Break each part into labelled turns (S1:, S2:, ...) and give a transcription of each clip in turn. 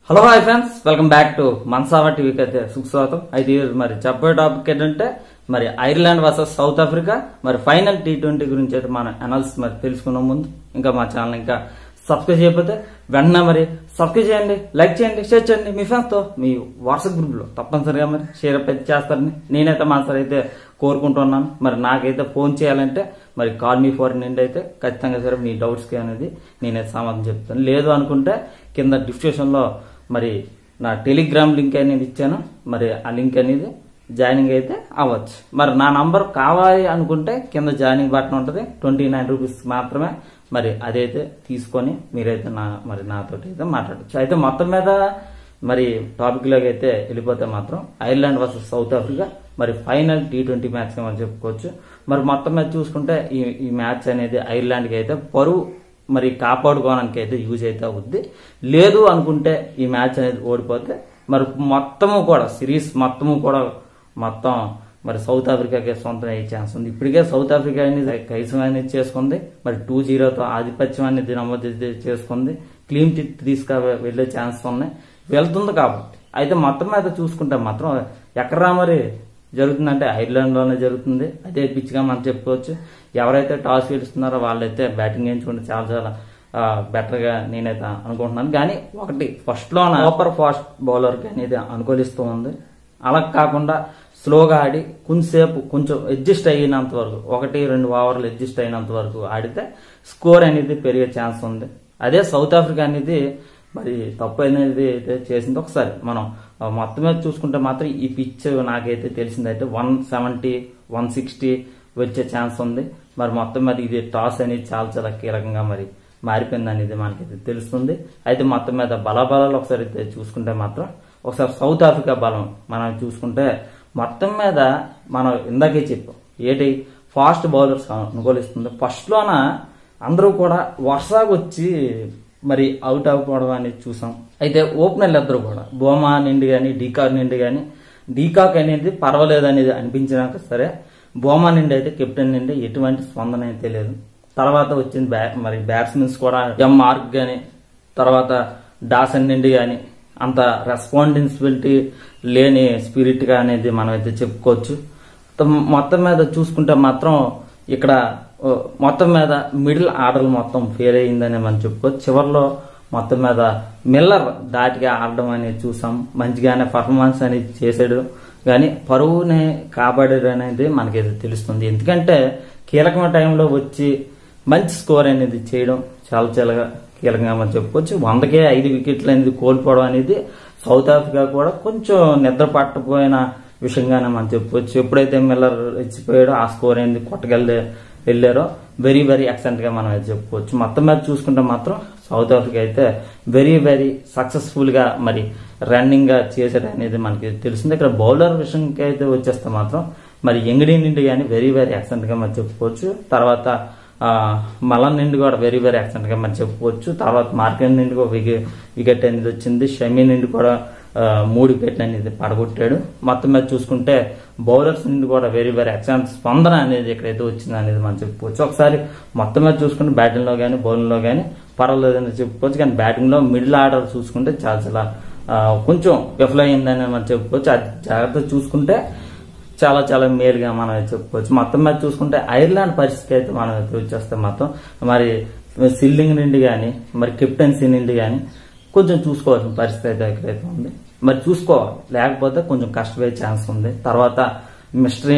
S1: hello hi friends welcome back to మన్సావా టీవీకి అయితే సుస్వాగతం అయితే ఈరోజు మరి చెప్పే టాపిక్ ఏంటంటే మరి ఐర్లాండ్ వర్సెస్ సౌత్ ఆఫ్రికా మరి ఫైనల్ టీ ట్వంటీ గురించి అయితే మన అనాలిసిస్ మరి తెలుసుకున్న ముందు ఇంకా మా ఛానల్ ఇంకా సబ్స్క్రైబ్ చేయకపోతే వెంటనే మరి సబ్స్క్రైబ్ చేయండి లైక్ చేయండి షేర్ చేయండి మీ ఫ్రెండ్స్ తో మీ వాట్సాప్ గ్రూప్ లో తప్పనిసరిగా మరి షేర్ అయితే చేస్తారని నేనైతే మా సార్ అయితే కోరుకుంటున్నాను మరి నాకైతే ఫోన్ చేయాలంటే మరి కాల్ మీ ఫోర్ నుండి అయితే ఖచ్చితంగా సరే మీ డౌట్స్ కి అనేది నేనైతే సమాధానం చెప్తాను లేదు అనుకుంటే కింద డిస్క్రిప్షన్ లో మరి నా టెలిగ్రామ్ లింక్ అనేది ఇచ్చాను మరి ఆ లింక్ అనేది జాయినింగ్ అయితే అవ్వచ్చు మరి నా నంబర్ కావాలి అనుకుంటే కింద జాయినింగ్ బటన్ ఉంటుంది ట్వంటీ నైన్ రూపీస్ మాత్రమే మరి అదైతే తీసుకొని మీరైతే నా మరి నాతో అయితే మాట్లాడచ్చు అయితే మొత్తం మీద మరి టాపిక్ లోకి అయితే వెళ్ళిపోతే మాత్రం ఐర్లాండ్ వర్సెస్ సౌత్ ఆఫ్రికా మరి ఫైనల్ టీ ట్వంటీ మ్యాచ్ అని చెప్పుకోవచ్చు మరి మొత్తం మీద చూసుకుంటే ఈ ఈ మ్యాచ్ అనేది ఐర్లాండ్కి అయితే పరువు మరి కాపాడుకోవడానికి అయితే యూజ్ అయితే అవుద్ది లేదు అనుకుంటే ఈ మ్యాచ్ అనేది ఓడిపోతే మరి మొత్తము కూడా సిరీస్ మొత్తము కూడా మొత్తం మరి సౌత్ ఆఫ్రికాకే సొంతం అయ్యే ఛాన్స్ ఉంది ఇప్పటికే సౌత్ ఆఫ్రికా అనేది కైసం అనేది చేసుకుంది మరి టూ జీరోతో ఆధిపత్యం అనేది నమోదు చేసుకుంది క్లీన్ చిట్ తీసుకు వెళ్లే ఛాన్స్ ఉన్నాయి వెళ్తుంది కాబట్టి అయితే మొత్తం మీద చూసుకుంటే మాత్రం ఎక్కడా మరి జరుగుతుందంటే ఐర్లాండ్ లోనే జరుగుతుంది అదే పిచ్ గా మనం చెప్పుకోవచ్చు ఎవరైతే టాస్ గెలుస్తున్నారో వాళ్ళైతే బ్యాటింగ్ ఎంచుకుంటే చాలా చాలా బెటర్ గా నేనైతే అనుకుంటున్నాను కానీ ఒకటి ఫస్ట్ లో సూపర్ ఫాస్ట్ బౌలర్ కి అనేది అనుకూలిస్తూ ఉంది అలా కాకుండా స్లోగా ఆడి కొంచెంసేపు కొంచెం అడ్జస్ట్ అయినంత వరకు ఒకటి రెండు ఓవర్లు అడ్జస్ట్ అయినంత వరకు ఆడితే స్కోర్ అనేది పెరిగే ఛాన్స్ ఉంది అదే సౌత్ ఆఫ్రికా అనేది మరి తప్పు అనేది అయితే చేసింది ఒకసారి మనం ఆ, మొత్తం మీద చూసుకుంటే మాత్రం ఈ పిచ్ నాకైతే తెలిసిందైతే వన్ సెవెంటీ వన్ సిక్స్టీ వచ్చే ఛాన్స్ ఉంది మరి మొత్తం మీద ఇది టాస్ అనేది చాలా చాలా కీలకంగా మరి మారిపోయింది అనేది మనకైతే తెలుస్తుంది అయితే మొత్తం మీద బలాబలాలు ఒకసారి అయితే చూసుకుంటే మాత్రం ఒకసారి సౌత్ ఆఫ్రికా బలం మనం చూసుకుంటే మొత్తం మీద మనం ఇందాకే చెప్పాం ఏంటి ఫాస్ట్ బౌలర్స్ అనుకూలిస్తుంది ఫస్ట్ లోన అందరూ కూడా వర్షాకు వచ్చి మరి అవుట్ అవ్వకపోవడం అనేది చూసాం అయితే ఓపెనర్లు ఇద్దరు కూడా బోమా నిండి కానీ డీకాక్ నిండి కానీ డీకాక్ అనేది పర్వాలేదు అనేది అనిపించినాక సరే బోమా నిండి అయితే కెప్టెన్ నుండి ఎటువంటి స్పందన అయితే లేదు తర్వాత వచ్చింది బ్యా మరి బ్యాట్స్మెన్స్ కూడా ఎం మార్క్ కానీ తర్వాత డాసన్ నుండి కానీ అంత రెస్పాన్సిబిలిటీ లేని స్పిరిట్ గా అనేది మనం అయితే చెప్పుకోవచ్చు త- మొత్తం మీద చూసుకుంటే మాత్రం ఇక్కడ ఓ, మొత్తం మీద మిడిల్ ఆర్డర్ మొత్తం ఫెయిల్ అయ్యిందని మనం చెప్పుకోవచ్చు చివరిలో మొత్తం మీద మిల్లర్ దాటిగా ఆడడం అనేది చూసాం మంచిగానే పర్ఫార్మెన్స్ అనేది చేశాడు కానీ పరువుని కాపాడాడు అనేది మనకైతే తెలుస్తుంది ఎందుకంటే కీలకమైన టైంలో వచ్చి మంచి స్కోర్ అనేది చేయడం చాలా చాలా కీలకంగా మనం చెప్పుకోవచ్చు వందకే ఐదు వికెట్లు అనేది కోల్పోవడం అనేది సౌత్ ఆఫ్రికా కూడా కొంచెం నిద్ర పట్టపోయిన విషయంగానే మనం చెప్పుకోవచ్చు ఎప్పుడైతే మిల్లర్ ఇచ్చిపోయాడో ఆ స్కోర్ అనేది కొట్టగలిగే వెళ్ళారో వెరీ వెరీ ఎక్సలెంట్ గా మనం అయితే చెప్పుకోవచ్చు మొత్తం మీద చూసుకుంటే మాత్రం సౌత్ ఆఫ్రికా అయితే వెరీ వెరీ సక్సెస్ఫుల్ గా మరి రన్నింగ్ గా చేసేది అనేది మనకి తెలిసింది ఇక్కడ బౌలర్ విషయంకి అయితే వచ్చేస్తే మాత్రం మరి ఎంగడి నుండి కానీ వెరీ వెరీ ఎక్సలెంట్ గా మనం చెప్పుకోవచ్చు తర్వాత ఆ, మలన్ నుండి కూడా వెరీ వెరీ ఎక్సలెంట్ గా మనం చెప్పుకోవచ్చు తర్వాత మార్కెట్ నుండి ఒక వికెట్ వికెట్ అనేది వచ్చింది షమీ నుండి కూడా ఆ, మూడు వికెట్లు అనేది పడగొట్టాడు మొత్తం మీద చూసుకుంటే బౌలర్స్ నుండి కూడా వెరీ వెరీ ఎక్సలెంట్ స్పందన అనేది ఎక్కడైతే వచ్చింది అనేది మనం చెప్పుకోవచ్చు ఒకసారి మొత్తం మీద చూసుకుంటే బ్యాటింగ్ లో కానీ బౌలింగ్ లో కానీ పర్వాలేదని చెప్పుకోవచ్చు కానీ బ్యాటింగ్ లో మిడిల్ ఆర్డర్ చూసుకుంటే చాలా చాలా ఆ, కొంచెం విఫలం అయిందని మనం చెప్పుకోవచ్చు అది జాగ్రత్త చూసుకుంటే చాలా చాలా మేలుగా మనం అయితే చెప్పుకోవచ్చు మొత్తం మీద చూసుకుంటే ఐర్లాండ్ పరిస్థితి అయితే మనం అయితే వచ్చేస్తే మొత్తం మరి సిల్లింగ్ నుండి కానీ మరి కెప్టెన్సీ నుండి కానీ కొంచెం చూసుకోవాల్సిన పరిస్థితి అయితే ఎక్కడైతే ఉంది మరి చూసుకోవాలి లేకపోతే కొంచెం కష్టపోయే ఛాన్స్ ఉంది తర్వాత మిస్టరీ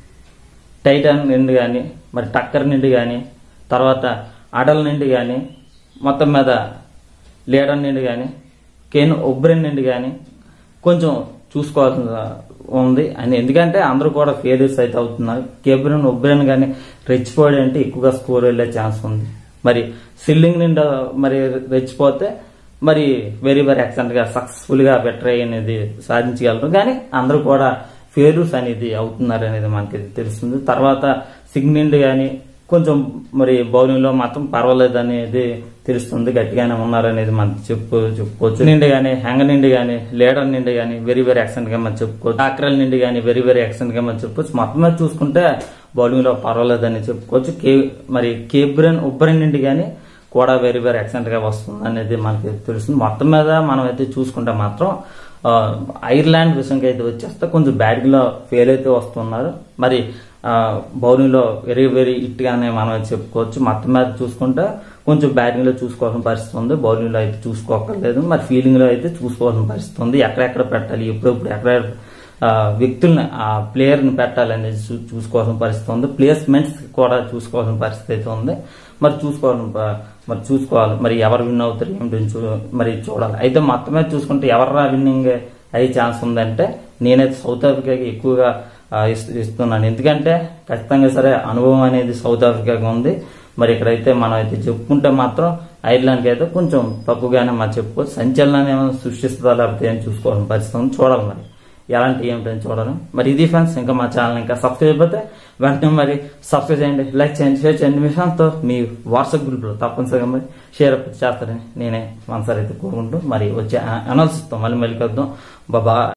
S1: టైటాన్ నుండి కానీ మరి టక్కర్ నుండి కానీ తర్వాత అడల్ నుండి కానీ మొత్తం మీద లీడర్ నుండి కానీ కేన్ ఒబ్రెన్ నుండి కానీ కొంచెం చూసుకోవాల్సి ఉంది అని ఎందుకంటే అందరూ కూడా ఫెయిల్యూర్స్ అయితే అవుతున్నారు కేబ్రెన్ ఒబ్రెన్ కానీ రెచ్చిపోయాడు అంటే ఎక్కువగా స్కోర్ వెళ్ళే ఛాన్స్ ఉంది మరి సిల్లింగ్ నుండి మరి రెచ్చిపోతే మరి వెరీ వెరీ ఎక్సలెంట్ గా సక్సెస్ఫుల్ గా బెటర్ అనేది సాధించగలరు కానీ అందరూ కూడా ఫెయిల్యూర్స్ అనేది అవుతున్నారు అనేది మనకి తెలుస్తుంది తర్వాత సిగ్నిండ్ కానీ కొంచెం మరి బౌలింగ్ లో మాత్రం పర్వాలేదు అనేది తెలుస్తుంది గట్టిగానే ఉన్నారనేది మనం చెప్పు చెప్పుకోవచ్చు నిండి కానీ హ్యాంగ నిండి కానీ లీడర్ నిండి కానీ వెరీ వెరీ ఎక్సలెంట్ గా మనం చెప్పుకోవచ్చు ఆక్రల్ నిండి కానీ వెరీ వెరీ ఎక్సలెంట్ గా మనం చెప్పుకోవచ్చు మొత్తం మీద చూసుకుంటే బౌలింగ్ లో పర్వాలేదని చెప్పుకోవచ్చు కే మరి కేబ్రెన్ ఉబ్బరెన్ నిండి కానీ కూడా వెరీ వెరీ ఎక్సలెంట్ గా వస్తుంది అనేది మనకి తెలుస్తుంది మొత్తం మీద మనం అయితే చూసుకుంటే మాత్రం ఆ, ఐర్లాండ్ విషయంకి అయితే వచ్చేస్తే కొంచెం బ్యాడ్ లో ఫెయిల్ అయితే వస్తున్నారు మరి ఆ, బౌలింగ్ లో వెరీ వెరీ హిట్ గానే మనం అయితే చెప్పుకోవచ్చు మొత్తం మీద చూసుకుంటే కొంచెం బ్యాటింగ్ లో చూసుకోవాల్సిన పరిస్థితి ఉంది బౌలింగ్ లో అయితే చూసుకోకర్లేదు మరి ఫీల్డింగ్ లో అయితే చూసుకోవాల్సిన పరిస్థితి ఉంది ఎక్కడెక్కడ పెట్టాలి ఎప్పుడెప్పుడు ఎక్కడ ఆ, వ్యక్తుల్ని ఆ ప్లేయర్ ని పెట్టాలనేది చూ- చూసుకోవాల్సిన పరిస్థితి ఉంది ప్లేస్మెంట్స్ కూడా చూసుకోవాల్సిన పరిస్థితి అయితే ఉంది మరి చూసుకోవాలి ప- మరి చూసుకోవాలి మరి ఎవరు విన్ అవుతారు ఏమిటి చూ- మరి చూడాలి అయితే మొత్తం మీద చూసుకుంటే ఎవరు విన్నింగ్ అయ్యే ఛాన్స్ ఉందంటే నేనైతే సౌత్ ఆఫ్రికాకి ఎక్కువగా ఆ, ఇస్- ఇస్తున్నాను ఎందుకంటే ఖచ్చితంగా సరే అనుభవం అనేది సౌత్ ఆఫ్రికాకి ఉంది మరి ఇక్కడైతే మనం అయితే చెప్పుకుంటే మాత్రం ఐర్లాండ్కి అయితే కొంచెం తక్కువగానే మనం చెప్పుకోవచ్చు సంచలనాన్ని ఏమైనా సృష్టిస్తుందా లేకపోతే ఏం చూసుకోవాలని పరిస్థితి ఉంది చూడాలి మరి ఎలాంటి ఏమిటని చూడాలి మరి ఇది ఫ్రెండ్స్ ఇంకా మా ఛానల్ ఇంకా సబ్స్క్రైబ్ అయిపోతే వెంటనే మరి సబ్స్క్రైబ్ చేయండి లైక్ చేయండి షేర్ చేయండి మీ ఫ్రెండ్స్తో మీ వాట్సాప్ గ్రూప్లో తప్పనిసరిగా మరి షేర్ చేస్తారని నేనే మనసారి అయితే కోరుకుంటూ మరి వచ్చే అనాలిసిస్తో మళ్ళీ మళ్ళీ కలుద్దాం బాబా